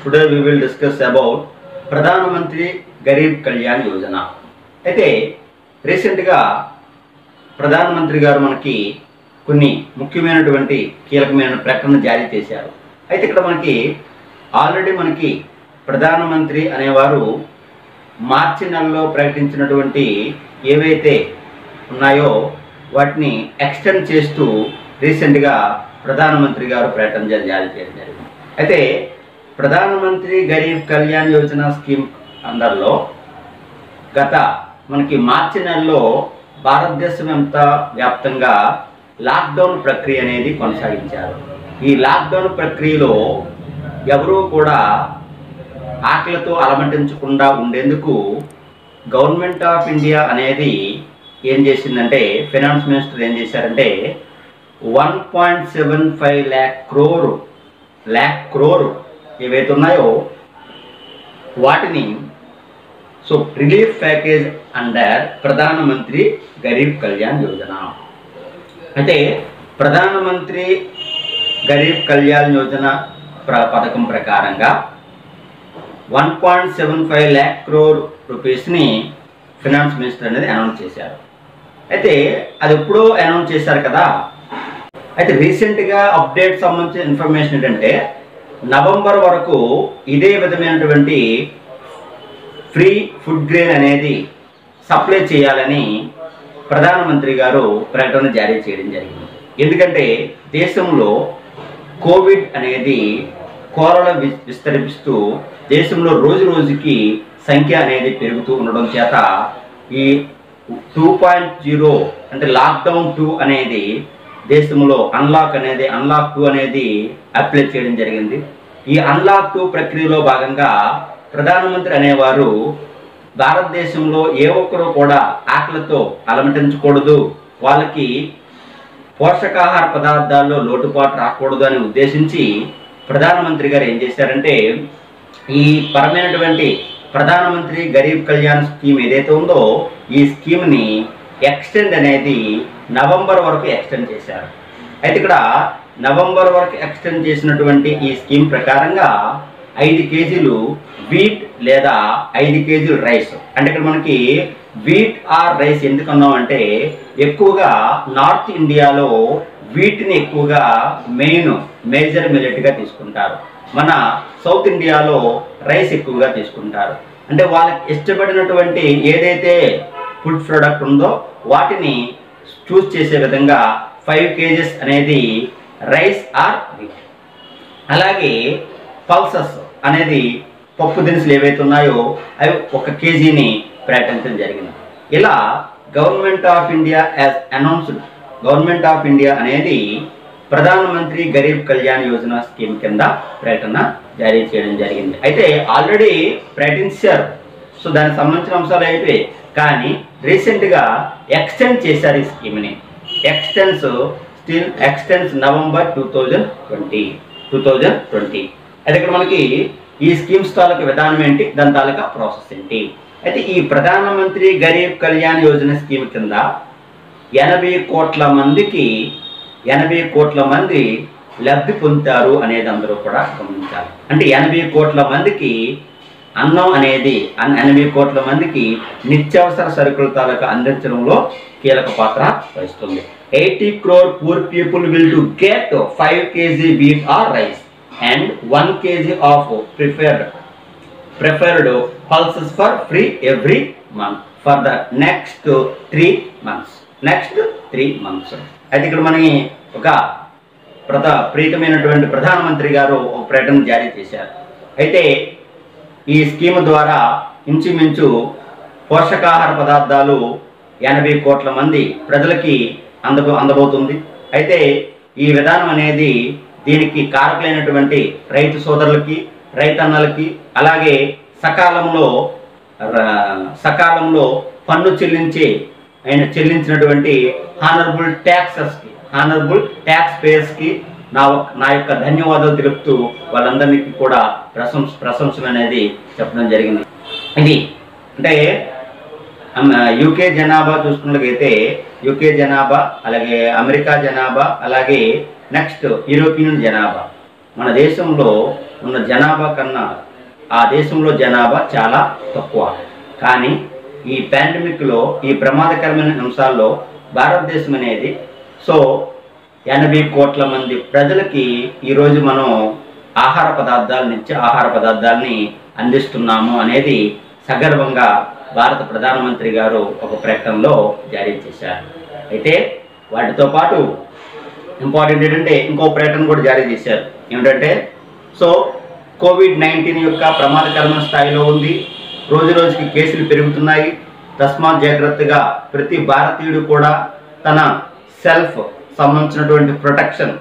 today we will discuss about Pradhan Mantri Garib Kalyan Yojana అయితే రీసెంట్గా ప్రధానమంత్రి గారు మనకి కొన్ని ముఖ్యమైనటువంటి కీలకమైన ప్రకటన జారీ చేశారు అయితే ఇక్కడ మనకి ఆల్రెడీ మనకి ప్రధానమంత్రి అనేవారు మార్చి నెలలో ప్రకటించినటువంటి ఏవైతే ఉన్నాయో వాటిని ఎక్స్టెండ్ చేస్తూ రీసెంట్గా ప్రధానమంత్రి గారు ప్రకటన జా- జారీ చేయడం జరిగింది అయితే ప్రధానమంత్రి గరీబ్ కళ్యాణ్ యోజన స్కీమ్ అందరిలో గత మనకి మార్చి నెలలో భారతదేశం అంతా వ్యాప్తంగా లాక్డౌన్ ప్రక్రియ అనేది కొనసాగించారు ఈ లాక్డౌన్ ప్రక్రియలో ఎవరూ కూడా ఆకలితో అలమటించకుండా ఉండేందుకు గవర్నమెంట్ ఆఫ్ ఇండియా అనేది ఏం చేసిందంటే ఫైనాన్స్ మినిస్టర్ ఏం చేశారంటే one point seven five lakh crore lakh crore ఏవైతే ఉన్నాయో వాటిని so relief package under Pradhan Mantri Garib Kalyan Yojana అయితే ప్రధానమంత్రి గరీబ్ కళ్యాణ్ యోజన ప్ర పథకం ప్రకారంగా one point seven five lakh crore రూపీస్ని ఫినాన్స్ మినిస్టర్ అనేది అనౌన్స్ చేశారు అయితే అది ఎప్పుడో అనౌన్స్ చేశారు కదా అయితే రీసెంట్గా అప్డేట్ సంబంధించిన ఇన్ఫర్మేషన్ ఏంటంటే నవంబర్ వరకు ఇదే విధమైనటువంటి ఫ్రీ ఫుడ్ గ్రెయిన్ అనేది సప్లై చేయాలని ప్రధానమంత్రి గారు ప్రకటన జారీ చేయడం జరిగింది ఎందుకంటే దేశంలో కోవిడ్ అనేది కోరల వి- విస్తరిస్తూ దేశంలో రోజు రోజుకి సంఖ్య అనేది పెరుగుతూ ఉండడం చేత ఈ టూ పాయింట్ జీరో అంటే లాక్డౌన్ టూ అనేది దేశంలో అన్లాక్ అనేది అన్లాక్ టూ అనేది అప్లై చేయడం జరిగింది ఈ అన్లాక్ టూ ప్రక్రియలో భాగంగా ప్రధానమంత్రి అనేవారు భారతదేశంలో ఏ ఒక్కరూ కూడా ఆకలితో అలమటించకూడదు వాళ్ళకి పోషకాహార పదార్థాల్లో లోటుపాటు రాకూడదు అని ఉద్దేశించి ప్రధానమంత్రి గారు ఏం చేశారంటే ఈ పరమైనటువంటి ప్రధానమంత్రి గరీబ్ కళ్యాణ్ స్కీమ్ ఏదైతే ఉందో ఈ స్కీమ్ని ఎక్స్టెండ్ అనేది నవంబర్ వరకు ఎక్స్టెండ్ చేశారు అయితే ఇక్కడ నవంబర్ వరకు ఎక్స్టెండ్ చేసినటువంటి ఈ స్కీమ్ ప్రకారంగా ఐదు కేజీలు వీట్ లేదా ఐదు కేజీలు రైస్ అంటే ఇక్కడ మనకి వీట్ ఆర్ రైస్ ఎందుకు అన్నాం అంటే ఎక్కువగా నార్త్ ఇండియాలో వీటిని ఎక్కువగా మెయిన్ మేజర్ మిల్లెట్గా తీసుకుంటారు మన సౌత్ ఇండియాలో రైస్ ఎక్కువగా తీసుకుంటారు అంటే వాళ్ళకి ఇష్టపడినటువంటి ఏదైతే ఫుడ్ ప్రోడక్ట్ ఉందో వాటిని చూస్ చేసే విధంగా ఫైవ్ కేజెస్ అనేది రైస్ ఆర్ వీట్ అలాగే పల్సస్ అనేది పప్పు దినుసులు ఏవైతే ఉన్నాయో అవి ఒక కేజీని ప్రకటించడం జరిగింది ఇలా government of India as announced government of India అనేది ప్రధానమంత్రి గరీబ్ కళ్యాణ్ యోజన స్కీమ్ కింద ప్రకటన జారీ చేయడం జరిగింది అయితే ఆల్రెడీ ప్రకటించారు సో దానికి సంబంధించిన అంశాలు అయిపోయాయి కానీ రీసెంట్గా ఎక్స్టెండ్ చేశారు ఈ స్కీమ్ని extends still extends November two thousand twenty two thousand twenty అయితే ఇక్కడ మనకి ఈ స్కీమ్స్ తాలూకా విధానం ఏంటి దాని తాలూకా ప్రాసెస్ ఏంటి అయితే ఈ ప్రధానమంత్రి గరీబ్ కళ్యాణ్ యోజన స్కీమ్ కింద ఎనభై కోట్ల మందికి ఎనభై కోట్ల మంది లబ్ధి పొందుతారు అనేది అందరూ కూడా గమనించాలి అంటే ఎనభై కోట్ల మందికి అన్నం అనేది అన్- ఎనభై కోట్ల మందికి నిత్యావసర సరుకుల తాలూకా అందించడంలో కీలక పాత్ర వహిస్తుంది eighty crore poor people will to get five kg wheat or rice and one kg of preferred preferred pulses for free every month for the next three months next three months అయితే ఇక్కడ మనకి ఒక ప్రధా ప్రీతమైనటువంటి ప్రధానమంత్రి గారు ఒక ప్రకటన జారీ చేశారు అయితే ఈ స్కీమ్ ద్వారా ఇంచుమించు పోషకాహార పదార్థాలు ఎనభై కోట్ల మంది ప్రజలకి అందబో అందబోతుంది అయితే ఈ విధానం అనేది దీనికి కారకులైనటువంటి రైతు సోదరులకి రైతన్నలకి అలాగే సకాలంలో ర- సకాలంలో పన్ను చెల్లించే ఆయన చెల్లించినటువంటి హానరబుల్ ట్యాక్సెస్కి హానరబుల్ ట్యాక్స్ పేయర్స్కి నా ఒక్- నా యొక్క ధన్యవాదాలు తెలుపుతూ వాళ్ళందరికీ కూడా ప్రశంస ప్రశంసలు అనేది చెప్పడం జరిగింది ఇది అంటే యూకే జనాభా చూసుకున్నట్లయితే యూకే జనాభా అలాగే అమెరికా జనాభా అలాగే నెక్స్ట్ యూరోపియన్ జనాభా మన దేశంలో ఉన్న జనాభా కన్నా ఆ దేశంలో జనాభా చాలా తక్కువ కానీ ఈ పాండమిక్లో ఈ ప్రమాదకరమైన అంశాల్లో భారతదేశం అనేది సో ఎనభై కోట్ల మంది ప్రజలకి ఈరోజు మనం ఆహార పదార్థాల నుంచి ఆహార పదార్థాలని అందిస్తున్నాము అనేది సగర్వంగా భారత ప్రధానమంత్రి గారు ఒక ప్రకటనలో జారీ చేశారు అయితే వాటితో పాటు ఇంపార్టెంట్ ఏంటంటే ఇంకో ప్రకటన కూడా జారీ చేశారు ఏమిటంటే సో కోవిడ్ నైన్టీన్ యొక్క ప్రమాదకరమైన స్థాయిలో ఉంది రోజు రోజుకి కేసులు పెరుగుతున్నాయి తస్మాత్ జాగ్రత్తగా ప్రతి భారతీయుడు కూడా తన సెల్ఫ్ సంబంధించినటువంటి ప్రొటెక్షన్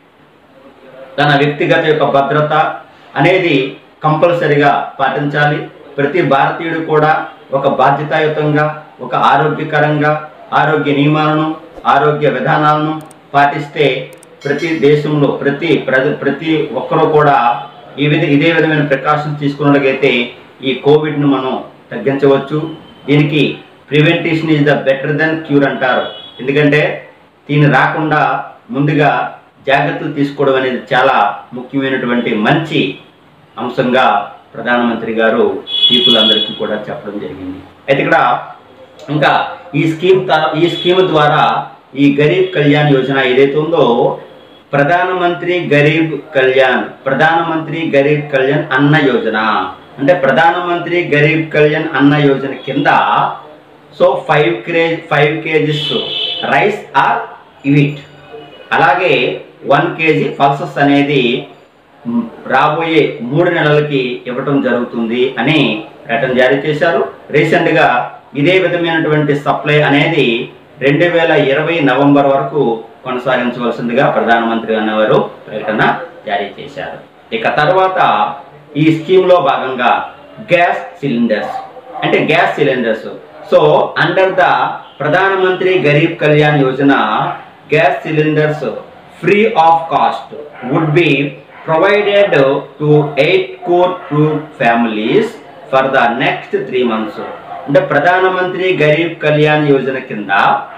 తన వ్యక్తిగత యొక్క భద్రత అనేది కంపల్సరిగా పాటించాలి ప్రతి భారతీయుడు కూడా ఒక బాధ్యతాయుతంగా ఒక ఆరోగ్యకరంగా ఆరోగ్య నియమాలను ఆరోగ్య విధానాలను పాటిస్తే ప్రతి దేశంలో ప్రతి ప్రజ ప్రతి ఒక్కరూ కూడా ఈ విధ ఇదే విధమైన ప్రికాషన్స్ తీసుకున్నట్లయితే ఈ కోవిడ్ను మనం తగ్గించవచ్చు దీనికి prevention is the better than cure అంటారు ఎందుకంటే దీన్ని రాకుండా ముందుగా జాగ్రత్తలు తీసుకోవడం అనేది చాలా ముఖ్యమైనటువంటి మంచి అంశంగా ప్రధానమంత్రి గారు పీపుల్ కూడా చెప్పడం జరిగింది అయితే ఇక్కడ ఇంకా ఈ స్కీమ్ త- ఈ స్కీమ్ ద్వారా ఈ గరీబ్ కళ్యాణ్ యోజన ఏదైతే ఉందో ప్రధానమంత్రి గరీబ్ కళ్యాణ్ ప్రధానమంత్రి గరీబ్ కళ్యాణ్ అన్న యోజన అంటే ప్రధానమంత్రి గరీబ్ కళ్యాణ్ అన్న యోజన కింద సో ఫైవ్ క్రే five kgs rice or wheat అలాగే వన్ కేజీ పల్సస్ అనేది మ్, రాబోయే మూడు నెలలకి ఇవ్వటం జరుగుతుంది అని ప్రకటన జారీ చేశారు రీసెంట్గా ఇదే విధమైనటువంటి సప్లై అనేది రెండు వేల ఇరవై నవంబర్ వరకు కొనసాగించవలసిందిగా ప్రధానమంత్రి అన్నవారు ప్రకటన జారీ చేశారు ఇక తర్వాత ఈ స్కీమ్లో భాగంగా గ్యాస్ సిలిండర్స్ అంటే gas cylinders so under the Pradhan Mantri Garib Kalyan Yojana gas cylinders free of cost would be provided to eight crore to families for the next three months అంటే ప్రధానమంత్రి గరీబ్ కళ్యాణ్ యోజన కింద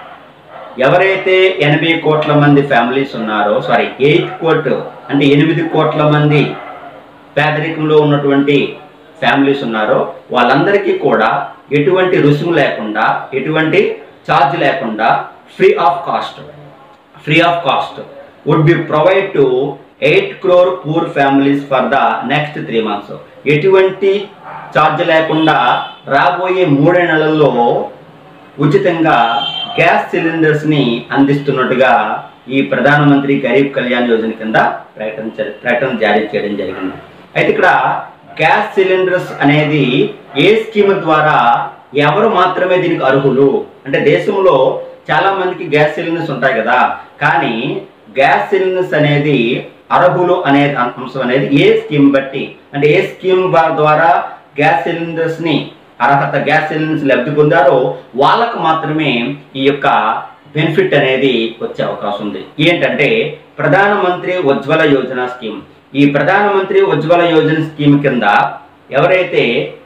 ఎవరైతే ఎనభై కోట్ల మంది ఫ్యామిలీస్ ఉన్నారో సారీ ఎయిట్ కోట్ అంటే ఎనిమిది కోట్ల మంది పేదరికంలో ఉన్నటువంటి ఫ్యామిలీస్ ఉన్నారో వాళ్ళందరికీ కూడా ఎటువంటి రుసుము లేకుండా ఎటువంటి ఛార్జ్ లేకుండా free of cost free of cost would be provide to eight crore poor families for the next three months ఎటువంటి ఛార్జ్ లేకుండా రాబోయే మూడు నెలల్లో ఉచితంగా గ్యాస్ సిలిండర్స్ని అందిస్తున్నట్టుగా ఈ ప్రధానమంత్రి గరీబ్ కళ్యాణ్ యోజన కింద ప్రకటన చే- ప్రకటన జారీ చేయడం జరిగింది అయితే ఇక్కడ గ్యాస్ సిలిండర్స్ అనేది ఏ స్కీమ్ ద్వారా ఎవరు మాత్రమే దీనికి అర్హులు అంటే దేశంలో చాలా మందికి గ్యాస్ సిలిండర్స్ ఉంటాయి కదా కానీ గ్యాస్ సిలిండర్స్ అనేది అర్హులు అనే అంశం అనేది ఏ స్కీమ్ బట్టి అంటే ఏ స్కీమ్ బా- ద్వారా గ్యాస్ సిలిండర్స్ ని అర్హత గ్యాస్ సిలిండర్స్ లబ్ధి పొందారో వాళ్ళకు మాత్రమే ఈ యొక్క బెనిఫిట్ అనేది వచ్చే అవకాశం ఉంది ఏంటంటే ప్రధానమంత్రి ఉజ్వల యోజన స్కీమ్ ఈ ప్రధానమంత్రి ఉజ్వల యోజన స్కీమ్ కింద ఎవరైతే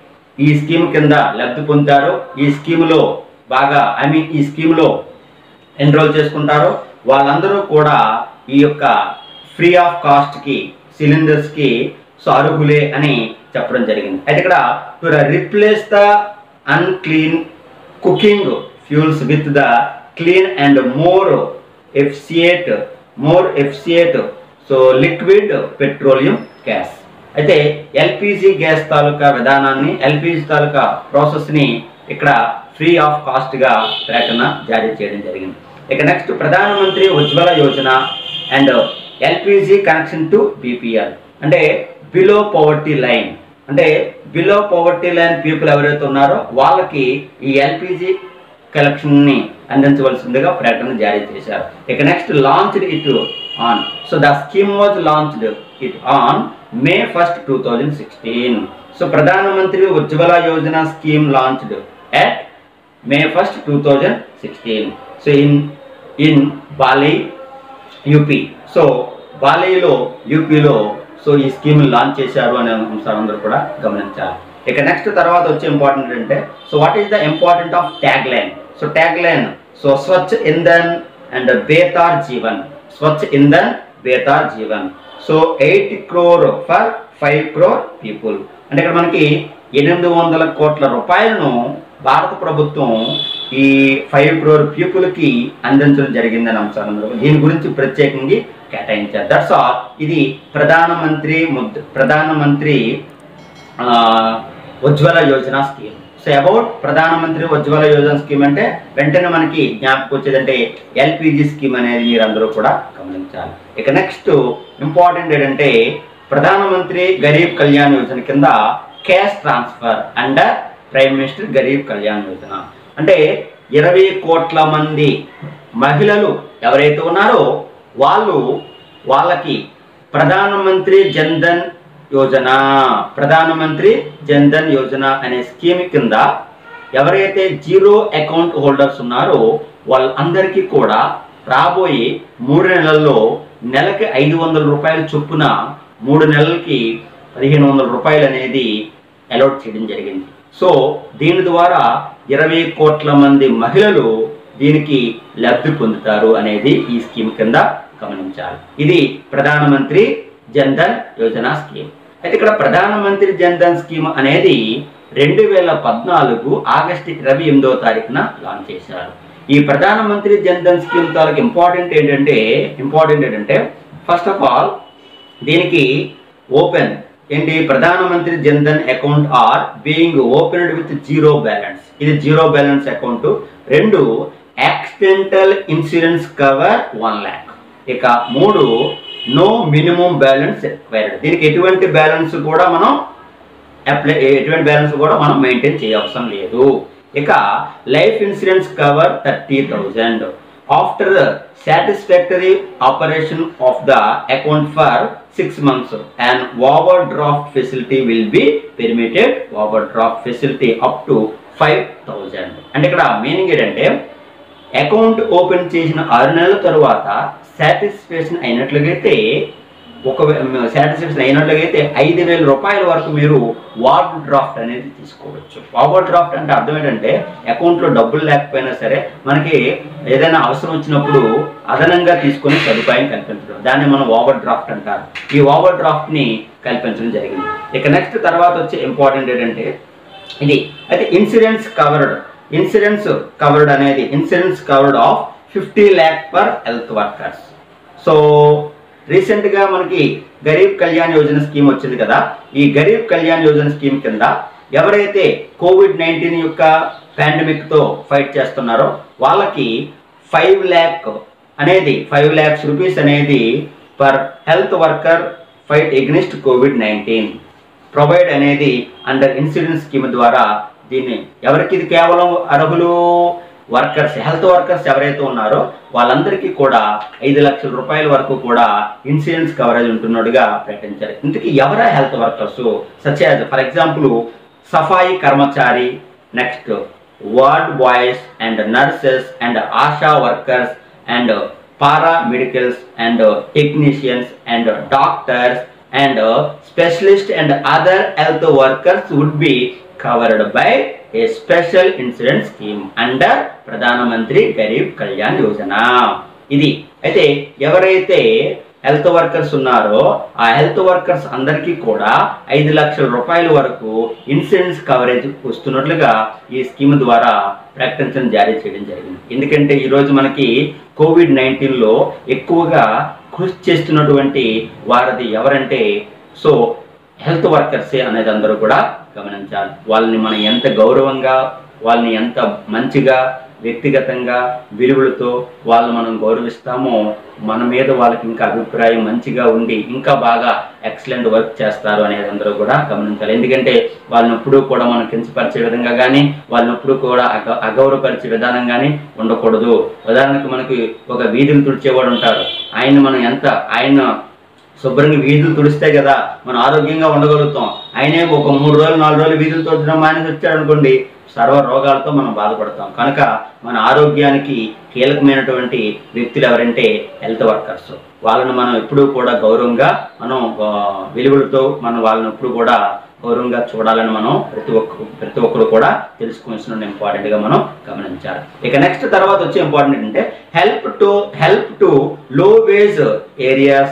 ఈ స్కీమ్ కింద లబ్ధి పొందారో ఈ స్కీమ్లో బాగా ఐ మీన్ ఈ స్కీమ్లో ఎన్రోల్ చేసుకుంటారో వాళ్ళందరూ కూడా ఈ యొక్క ఫ్రీ ఆఫ్ కాస్ట్కి సిలిండర్స్కి సో అర్హులే అని చెప్పడం జరిగింది అయితే ఇక్కడ to replace the unclean cooking fuels with the clean and more efficient more efficient so liquid petroleum gas అయితే ఎల్పిజి గ్యాస్ తాలూకా విధానాన్ని ఎల్పిజి తాలూకా ప్రాసెస్ని ఇక్కడ ఫ్రీ ఆఫ్ కాస్ట్గా ప్రకటన జారీ చేయడం జరిగింది ఇక next Pradhan Mantri Ujjwala Yojana and LPG connection to BPL అంటే బిలో పవర్టీ లైన్ అంటే బిలో పవర్టీ లైన్ పీపుల్ ఎవరైతే ఉన్నారో వాళ్ళకి ఈ ఎల్పిజి కలెక్షన్ని అందించవలసిందిగా ప్రకటన జారీ చేశారు ఇక next launched it on so the scheme was launched it on May first two thousand sixteen so Pradhan Mantri Ujjwala Yojana scheme launched at May first two thousand sixteen so in in Ballia UP so బాలేలో యూపీలో so ఈ scheme launch చేశారు అనే అంశాలు అందరూ కూడా గమనించాలి ఇక నెక్స్ట్ తర్వాత వచ్చే ఇంపార్టెంట్ అంటే so what is the important of tag line so tag line so Swachh Indhan and Behtar Jeevan Swachh Indhan Behtar Jeevan so eight crore for five crore people అంటే ఇక్కడ మనకి ఎనిమిది వందల కోట్ల రూపాయలను భారత ప్రభుత్వం ఈ ఫైవ్ క్రోర్ పీపుల్కి అందించడం జరిగిందని అంశాలు దీని గురించి ప్రత్యేకంగా కేటాయించారు దట్స్ ఆల్ ఇది ప్రధానమంత్రి ముద్ ప్రధానమంత్రి ఆ, Ujjwala Yojana scheme so about Pradhan Mantri Ujjwala Yojana scheme అంటే వెంటనే మనకి జ్ఞాపకం వచ్చేదంటే ఎల్పిజి స్కీమ్ అనేది మీరు అందరూ కూడా గమనించాలి ఇక నెక్స్ట్ ఇంపార్టెంట్ ఏంటంటే ప్రధానమంత్రి గరీబ్ కళ్యాణ్ యోజన కింద cash transfer under prime minister Garib Kalyan Yojana అంటే ఇరవై కోట్ల మంది మహిళలు ఎవరైతే ఉన్నారో వాళ్ళు వాళ్ళకి ప్రధానమంత్రి జన్ధన్ యోజన ప్రధానమంత్రి జన్ధన్ యోజన అనే స్కీమ్ కింద ఎవరైతే జీరో అకౌంట్ హోల్డర్స్ ఉన్నారో వాళ్ళందరికీ కూడా రాబోయే మూడు నెలల్లో నెలకి ఐదు వందల రూపాయల చొప్పున మూడు నెలలకి పదిహేను వందల రూపాయలు అనేది అలాట్ చేయడం జరిగింది సో దీని ద్వారా ఇరవై కోట్ల మంది మహిళలు దీనికి లబ్ధి పొందుతారు అనేది ఈ స్కీమ్ కింద గమనించాలి ఇది ప్రధానమంత్రి జన్ధన్ యోజన స్కీమ్ అయితే ఇక్కడ ప్రధానమంత్రి జన్ధన్ స్కీమ్ అనేది రెండు వేల పద్నాలుగు ఆగస్టు ఇరవై ఎనిమిదో తారీఖున లాంచ్ చేశారు ఈ ప్రధానమంత్రి జన్ధన్ స్కీమ్ తాలూకు ఇంపార్టెంట్ ఏంటంటే ఇంపార్టెంట్ ఏంటంటే ఫస్ట్ ఆఫ్ ఆల్ దీనికి ఓపెన్ ఏంటి Pradhan Mantri Jan Dhan account are being opened with zero balance ఇది జీరో బ్యాలెన్స్ అకౌంట్ రెండు accidental insurance cover one lakh ఇక మూడు నో మినిమం బ్యాలెన్స్ రిక్వైర్డ్ దీనికి ఎటువంటి బ్యాలెన్స్ కూడా మనం అప్లై ఎటువంటి బ్యాలెన్స్ కూడా మనం మెయింటైన్ చేయవసరం లేదు ఇక life insurance cover thirty thousand after satisfactory operation of the account for six months and overdraft facility will be permitted overdraft facility up to five thousand అంటే ఇక్కడ meaning ఏంటంటే account open చేసిన ఆరు నెలల తరువాత satisfaction అయినట్లుగైతే ఒక satisfaction అయినట్లుగైతే ఐదు వేల రూపాయల వరకు మీరు వార్డ్ డ్రాఫ్ట్ అనేది తీసుకోవచ్చు ఓవర్ డ్రాఫ్ట్ అంటే అర్థం ఏంటంటే అకౌంట్లో డబ్బులు లేకపోయినా సరే మనకి ఏదైనా అవసరం వచ్చినప్పుడు అదనంగా తీసుకొని సదుపాయం కల్పించడం దాన్ని మనం ఓవర్ డ్రాఫ్ట్ అంటారు ఈ ఓవర్ డ్రాఫ్ట్ని కల్పించడం జరిగింది ఇక నెక్స్ట్ తర్వాత వచ్చే ఇంపార్టెంట్ ఏంటంటే ఇది అయితే ఇన్సూరెన్స్ కవర్డ్ ఇన్సూరెన్స్ కవర్డ్ అనేది insurance covered of fifty lakh per health workers so రీసెంట్గా మనకి గరీబ్ కళ్యాణ్ యోజన స్కీమ్ వచ్చింది కదా ఈ గరీబ్ కళ్యాణ్ యోజన స్కీమ్ కింద ఎవరైతే కోవిడ్ నైన్టీన్ యొక్క పాండమిక్తో ఫైట్ చేస్తున్నారో వాళ్ళకి ఫైవ్ ల్యాక్ అనేది ఫైవ్ ల్యాక్స్ రూపీస్ అనేది per health worker fight against covid nineteen provide అనేది అండర్ ఇన్సూరెన్స్ స్కీమ్ ద్వారా దీన్ని ఎవరికి ఇది కేవలం అర్హులు వర్కర్స్ హెల్త్ వర్కర్స్ ఎవరైతే ఉన్నారో వాళ్ళందరికీ కూడా ఐదు లక్షల రూపాయల వరకు కూడా ఇన్సూరెన్స్ కవరేజ్ ఉంటున్నట్టుగా ప్రకటించారు ఇంతకీ ఎవరా health workers such as for example safai karmachari next ward boys and nurses and ASHA workers and paramedicals and technicians and doctors and specialist and other health workers would be covered by a special insurance scheme under Pradhan Mantri Garib Kalyan Yojana ఇది అయితే ఎవరైతే health workers ఉన్నారో ఆ health workers అందరికీ కూడా ఐదు లక్షల రూపాయల వరకు ఇన్సూరెన్స్ కవరేజ్ వస్తున్నట్లుగా ఈ స్కీమ్ ద్వారా ప్రకటించడం జారీ చేయడం జరిగింది ఎందుకంటే ఈరోజు మనకి కోవిడ్ నైన్టీన్లో ఎక్కువగా కృషి చేస్తున్నటువంటి వారిది ఎవరంటే సో హెల్త్ వర్కర్సే అనేది అందరూ కూడా గమనించాలి వాళ్ళని మనం ఎంత గౌరవంగా వాళ్ళని ఎంత మంచిగా వ్యక్తిగతంగా విలువలతో వాళ్ళు మనం గౌరవిస్తామో మన మీద వాళ్ళకి ఇంకా అభిప్రాయం మంచిగా ఉండి ఇంకా బాగా ఎక్సలెంట్ వర్క్ చేస్తారు అనేది అందరూ కూడా గమనించాలి ఎందుకంటే వాళ్ళని ఎప్పుడూ కూడా మనం కించపరిచే విధంగా కానీ వాళ్ళని ఎప్పుడూ కూడా అగ అగౌరవపరిచే విధానం కానీ ఉండకూడదు ఉదాహరణకు మనకి ఒక వీధిని తుడిచేవాడు ఉంటారు ఆయన్ని మనం ఎంత ఆయన శుభ్రంగా వీధులు తుడిస్తే కదా మనం ఆరోగ్యంగా ఉండగలుగుతాం ఆయనే ఒక మూడు రోజులు నాలుగు రోజులు వీధులు తుడచడం మానేసి వచ్చాడు అనుకోండి సర్వ రోగాలతో మనం బాధపడతాం కనుక మన ఆరోగ్యానికి కీలకమైనటువంటి వ్యక్తులు ఎవరంటే హెల్త్ వర్కర్స్ వాళ్ళని మనం ఎప్పుడూ కూడా గౌరవంగా మనం ఆ, విలువలతో మనం వాళ్ళని ఎప్పుడు కూడా గౌరవంగా చూడాలని మనం ప్రతి ఒక్క ప్రతి ఒక్కరు కూడా తెలుసుకోవాల్సిన ఇంపార్టెంట్ గా మనం గమనించాలి ఇక నెక్స్ట్ తర్వాత వచ్చే ఇంపార్టెంట్ ఏంటంటే help to help to low wage areas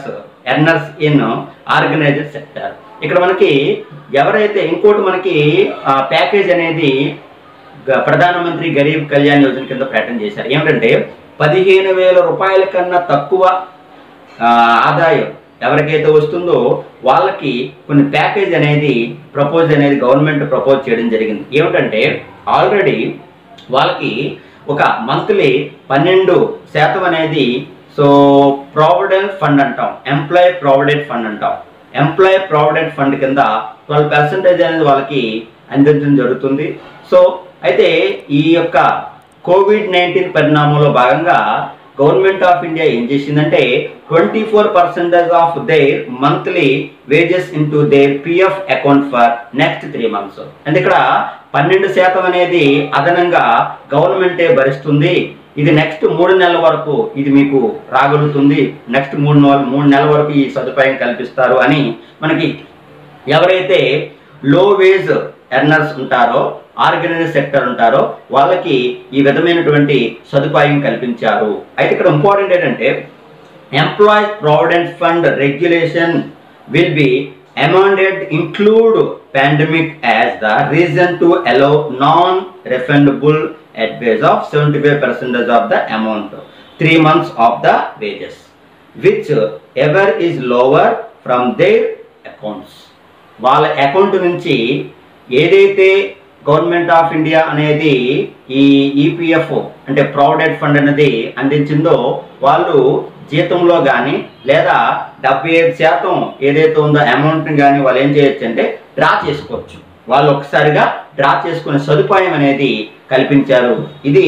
earners in organised sector ఇక్కడ మనకి ఎవరైతే ఇంకోటి మనకి ప్యాకేజ్ అనేది గ- ప్రధానమంత్రి గరీబ్ కళ్యాణ్ యోజన కింద ప్రకటన చేశారు ఏమిటంటే పదిహేను వేల రూపాయల కన్నా తక్కువ ఆ, ఆదాయం ఎవరికైతే వస్తుందో వాళ్ళకి కొన్ని ప్యాకేజ్ అనేది ప్రపోజ్ అనేది గవర్నమెంట్ ప్రపోజ్ చేయడం జరిగింది ఏమిటంటే ఆల్రెడీ వాళ్ళకి ఒక మంత్లీ పన్నెండు శాతం అనేది సో ప్రావిడెంట్ ఫండ్ అంటాం ఎంప్లాయ్ ప్రావిడెంట్ ఫండ్ అంటాం ఎంప్లాయ్ ప్రావిడెంట్ ఫండ్ కింద ట్వెల్వ్ పర్సెంటేజ్ అనేది వాళ్ళకి అందించడం జరుగుతుంది సో అయితే ఈ యొక్క కోవిడ్ నైన్టీన్ పరిణామంలో భాగంగా గవర్నమెంట్ ఆఫ్ ఇండియా ఏం చేసిందంటే twenty four percentage of their monthly wages into their PF account for next three months అంటే ఇక్కడ పన్నెండు శాతం అనేది అదనంగా గవర్నమెంటే భరిస్తుంది ఇది నెక్స్ట్ మూడు నెలల వరకు ఇది మీకు రాగలుగుతుంది నెక్స్ట్ మూడు నెలల మూడు నెలల వరకు ఈ సదుపాయం కల్పిస్తారు అని మనకి ఎవరైతే లో వేజ్ ఎర్నర్స్ ఉంటారో ఆర్గనైజ్ సెక్టర్ ఉంటారో వాళ్ళకి ఈ విధమైనటువంటి సదుపాయం కల్పించారు అయితే ఇక్కడ ఇంపార్టెంట్ ఏంటంటే employee provident fund regulation will be amended include pandemic as the reason to allow non refundable advance of 75 percentage of the amount three months of the wages which ever is lower from their accounts వాళ్ళ account నుంచి ఏదైతే government of India అనేది ఈ EPF అంటే provident fund అనేది అందించిందో వాళ్ళు జీతంలో కానీ లేదా డెబ్బై ఐదు శాతం ఏదైతే ఉందో అమౌంట్ని కానీ వాళ్ళు ఏం చేయొచ్చు అంటే డ్రా చేసుకోవచ్చు వాళ్ళు ఒకసారిగా డ్రా చేసుకునే సదుపాయం అనేది కల్పించారు ఇది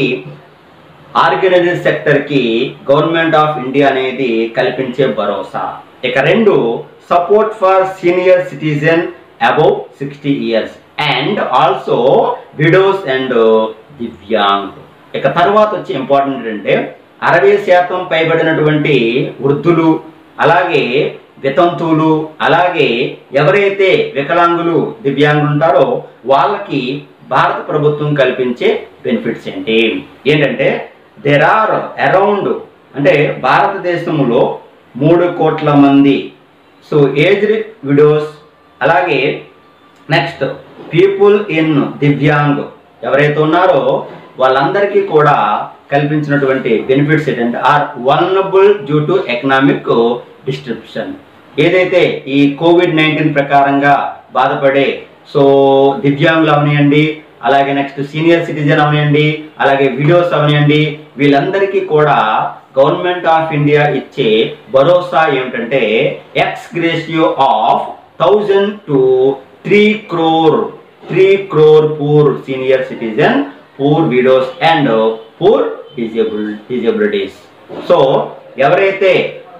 ఆర్గనైజ్డ్ సెక్టర్కి గవర్నమెంట్ ఆఫ్ ఇండియా అనేది కల్పించే భరోసా ఇక రెండు support for senior citizen above sixty years and also widows and divyang ఇక తర్వాత వచ్చి ఇంపార్టెంట్ అంటే అరవై శాతం పైబడినటువంటి వృద్ధులు అలాగే వితంతువులు అలాగే ఎవరైతే వికలాంగులు దివ్యాంగులు ఉంటారో వాళ్ళకి భారత ప్రభుత్వం కల్పించే బెనిఫిట్స్ ఏంటి ఏంటంటే దెర్ ఆర్ అరౌండ్ అంటే భారతదేశంలో మూడు కోట్ల మంది సో ఏజ్డ్ విడోస్ అలాగే నెక్స్ట్ పీపుల్ ఇన్ దివ్యాంగ్ ఎవరైతే ఉన్నారో వాళ్ళందరికీ కూడా కల్పించినటువంటి బెనిఫిట్స్ ఏంటంటే are vulnerable due to economic distribution ఏదైతే ఈ కోవిడ్ నైన్టీన్ ప్రకారంగా బాధపడే సో దివ్యాంగులు అవనియండి అలాగే నెక్స్ట్ సీనియర్ సిటిజన్ అవనియండి అలాగే విడోస్ అవనియండి వీళ్ళందరికీ కూడా గవర్నమెంట్ ఆఫ్ ఇండియా ఇచ్చే భరోసా ఏమిటంటే ex gratia of thousand to three crore three crore poor senior citizen poor widows and poor disable disabilities so ఎవరైతే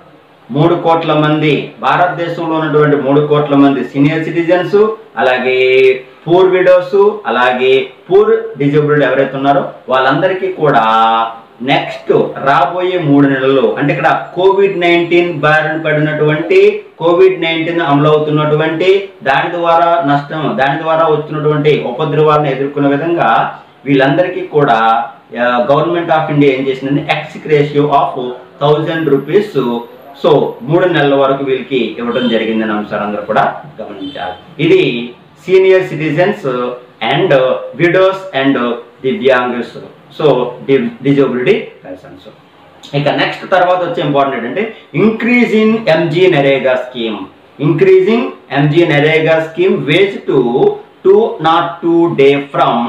మూడు కోట్ల మంది భారతదేశంలో ఉన్నటువంటి మూడు కోట్ల మంది సీనియర్ సిటిజన్స్ అలాగే పూర్ విడోస్ అలాగే పూర్ డిజేబుల్డ్ ఎవరైతే ఉన్నారో వాళ్ళందరికీ కూడా నెక్స్ట్ రాబోయే మూడు నెలల్లో అంటే ఇక్కడ కోవిడ్ నైన్టీన్ బారిన పడినటువంటి కోవిడ్ నైన్టీన్ అమలు అవుతున్నటువంటి దాని ద్వారా నష్టం దాని ద్వారా వచ్చినటువంటి ఉపద్రవాలను ఎదుర్కొనే విధంగా వీళ్ళందరికీ కూడా గవర్నమెంట్ ఆఫ్ ఇండియా ఏం చేసిందంటే ఎక్స్ రేషియో ఆఫ్ థౌజండ్ రూపీస్ సో మూడు నెలల వరకు వీళ్ళకి ఇవ్వడం జరిగిందని అంశాలు అందరూ కూడా గమనించాలి ఇది senior citizens and widows and divyangs so disability persons ఇక నెక్స్ట్ తర్వాత వచ్చే ఇంపార్టెంట్ అంటే increase in MG NREGA scheme increasing MG NREGA scheme wage to two naught two day from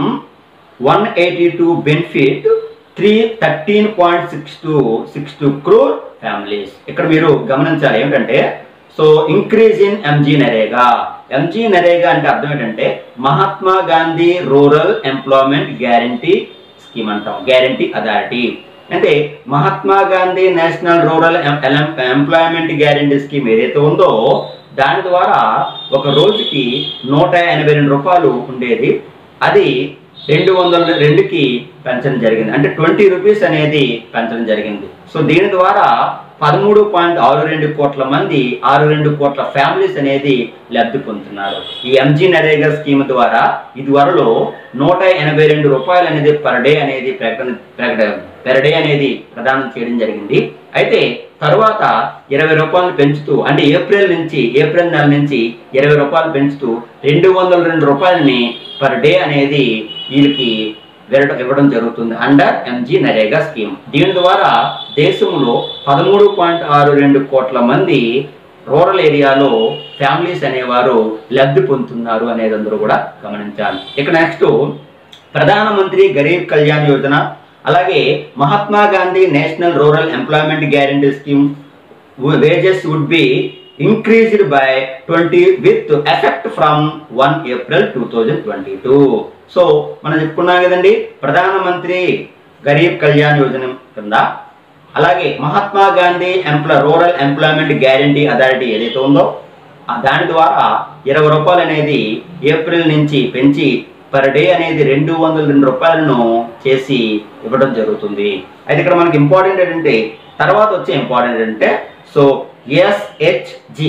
one eighty two benefit three thirteen point six two six two crore families ఇక్కడ మీరు గమనించాలి ఏమిటంటే so increase in MG NREGA MG NREGA అంటే అర్థం ఏంటంటే Mahatma Gandhi rural employment guarantee scheme అంటాం guarantee authority అంటే Mahatma Gandhi national rural employment guarantee scheme ఏదైతే ఉందో దాని ద్వారా ఒక రోజుకి నూట ఎనభై రెండు రూపాయలు ఉండేది అది రెండు వందల రెండుకి పెంచడం జరిగింది అంటే ట్వంటీ రూపీస్ అనేది పెంచడం జరిగింది సో దీని ద్వారా పదమూడు పాయింట్ ఆరు రెండు కోట్ల మంది ఆరు రెండు కోట్ల ఫ్యామిలీస్ అనేది లబ్ధి పొందుతున్నారు ఈ ఎంజీ నరేగా స్కీమ్ ద్వారా ఇదివరలో నూట ఎనభై రెండు రూపాయలు అనేది పర్ డే అనేది ప్రకటన ప్రకటన పెర్ డే అనేది ప్రదానం చేయడం జరిగింది అయితే తర్వాత ఇరవై రూపాయలు పెంచుతూ అంటే ఏప్రిల్ నుంచి ఏప్రిల్ నెల నుంచి ఇరవై రూపాయలు పెంచుతూ రెండు వందల రెండు రూపాయలని పర్ డే అనేది వీళ్ళకి వెళ్ళడం ఇవ్వడం జరుగుతుంది అండర్ ఎంజీ నరేగా స్కీమ్ దీని ద్వారా దేశంలో పదమూడు పాయింట్ ఆరు రెండు కోట్ల మంది రూరల్ ఏరియాలో ఫ్యామిలీస్ అనేవారు లబ్ధి పొందుతున్నారు అనేది అందరూ కూడా గమనించాలి ఇక నెక్స్ట్ ప్రధానమంత్రి గరీబ్ కళ్యాణ్ యోజన అలాగే Mahatma Gandhi national rural employment guarantee scheme wages would be increased by twenty with effect from one April two thousand twenty two so మనం చెప్పుకున్నాం కదండి ప్రధానమంత్రి గరీబ్ కళ్యాణ్ యోజన కింద అలాగే మహాత్మా గాంధీ ఎంప్లా రూరల్ ఎంప్లాయ్మెంట్ గ్యారంటీ అథారిటీ ఏదైతే ఉందో ఆ దాని ద్వారా ఇరవై రూపాయలు అనేది ఏప్రిల్ నుంచి పెంచి పర్ డే అనేది రెండు వందల రెండు రూపాయలను చేసి ఇవ్వడం జరుగుతుంది అయితే ఇక్కడ మనకి ఇంపార్టెంట్ ఏంటంటే తర్వాత వచ్చే ఇంపార్టెంట్ ఏంటంటే సో ఎస్హెచ్జి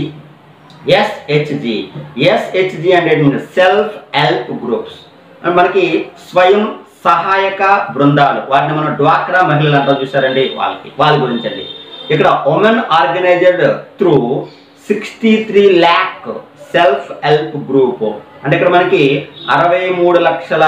ఎస్హెచ్జి ఎస్హెచ్జి అంటే సెల్ఫ్ హెల్ప్ గ్రూప్స్ మనకి స్వయం సహాయక బృందాలు వాటిని మనం డ్వాక్రా మహిళలు అంటారు చూసారండి వాళ్ళకి వాళ్ళ గురించి అండి ఇక్కడ women organised through sixty three lakh self help group అంటే ఇక్కడ మనకి అరవై మూడు లక్షల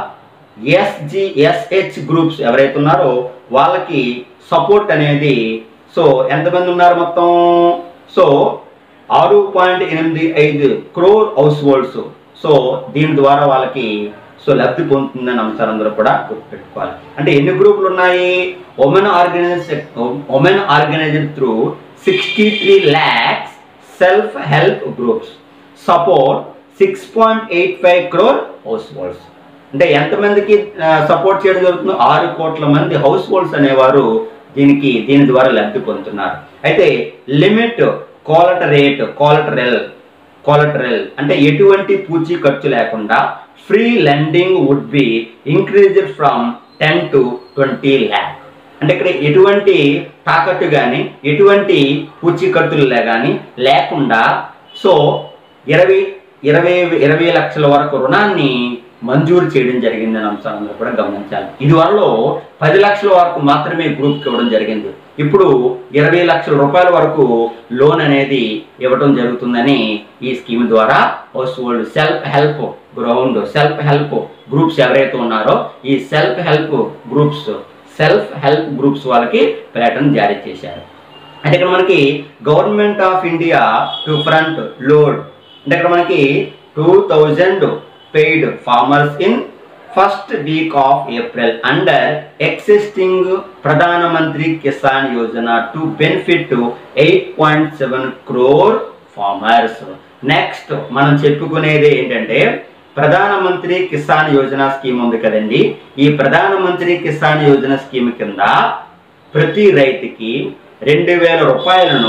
ఎస్జి ఎస్హెచ్ గ్రూప్స్ ఎవరైతే ఉన్నారో వాళ్ళకి సపోర్ట్ అనేది సో ఎంతమంది ఉన్నారు మొత్తం సో ఆరు పాయింట్ ఎనిమిది ఐదు క్రోర్ హౌస్ హోల్డ్స్ సో దీని ద్వారా వాళ్ళకి సో లబ్ధి పొందుతుందని అంశాలందరూ కూడా గుర్తుపెట్టుకోవాలి అంటే ఎన్ని గ్రూపులు ఉన్నాయి women organise women organised through sixty three lakhs self help groups support six point eight five crore households అంటే ఎంతమందికి సపోర్ట్ చేయడం జరుగుతుందో ఆరు కోట్ల మంది హౌస్ హోల్డ్స్ అనేవారు దీనికి దీని ద్వారా లబ్ధి పొందుతున్నారు అయితే లిమిట్ కోలటరేట్ కోలటరెల్ కోలటరల్ అంటే ఎటువంటి పూచీ ఖర్చు లేకుండా free lending would be increased from ten to twenty lakh అంటే ఇక్కడ ఎటువంటి తాకట్టు కానీ ఎటువంటి పూచీకత్తులు కానీ లేకుండా సో ఇరవై ఇరవై ఇరవై లక్షల వరకు రుణాన్ని మంజూరు చేయడం జరిగిందని అంశాలను కూడా గమనించాలి ఇది వరలో పది లక్షల వరకు మాత్రమే గ్రూప్కి ఇవ్వడం జరిగింది ఇప్పుడు ఇరవై లక్షల రూపాయల వరకు లోన్ అనేది ఇవ్వడం జరుగుతుందని ఈ స్కీమ్ ద్వారా household self help ground self help groups ఎవరైతే ఉన్నారో ఈ self help groups self help groups వాళ్ళకి ప్యాటర్న్ జారీ చేశారు అంటే ఇక్కడ మనకి government of India to front load అంటే ఇక్కడ మనకి two thousand paid farmers in first week of April under existing Pradhanmantri Kisan Yojana to benefit eight point seven crore farmers next మనం చెప్పుకునేది ఏంటంటే ప్రధానమంత్రి కిసాన్ యోజన స్కీమ్ ఉంది కదండి ఈ ప్రధానమంత్రి కిసాన్ యోజన స్కీమ్ కింద ప్రతి రైతుకి రెండు వేల రూపాయలను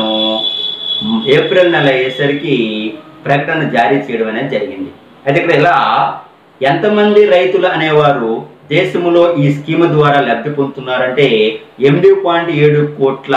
ఏప్రిల్ నెల అయ్యేసరికి ప్రకటన జారీ చేయడం అనేది జరిగింది అయితే ఇక్కడ ఇలా ఎంతమంది రైతులు అనేవారు దేశంలో ఈ స్కీమ్ ద్వారా లబ్ధి పొందుతున్నారంటే ఎనిమిది పాయింట్ ఏడు కోట్ల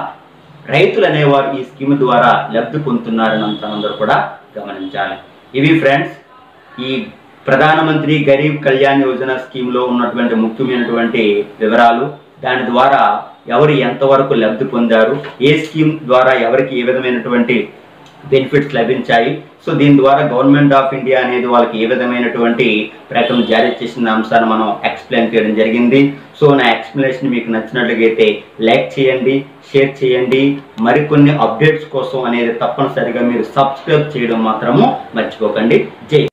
రైతులు అనేవారు ఈ స్కీమ్ ద్వారా లబ్ధి పొందుతున్నారని అంతా అందరూ కూడా గమనించాలి ఇవి ఫ్రెండ్స్ ఈ ప్రధానమంత్రి గరీబ్ కళ్యాణ్ యోజన స్కీమ్లో ఉన్నటువంటి ముఖ్యమైనటువంటి వివరాలు దాని ద్వారా ఎవరు ఎంతవరకు లబ్ధి పొందారు ఏ స్కీమ్ ద్వారా ఎవరికి ఏ విధమైనటువంటి బెనిఫిట్స్ లభించాయి సో దీని ద్వారా గవర్నమెంట్ ఆఫ్ ఇండియా అనేది వాళ్ళకి ఏ విధమైనటువంటి ప్రకటన జారీ చేసిన అంశాన్ని మనం ఎక్స్ప్లెయిన్ చేయడం జరిగింది సో నా ఎక్స్ప్లెనేషన్ మీకు నచ్చినట్లయితే లైక్ చేయండి షేర్ చేయండి మరికొన్ని అప్డేట్స్ కోసం అనేది తప్పనిసరిగా మీరు సబ్స్క్రైబ్ చేయడం మాత్రము మర్చిపోకండి జై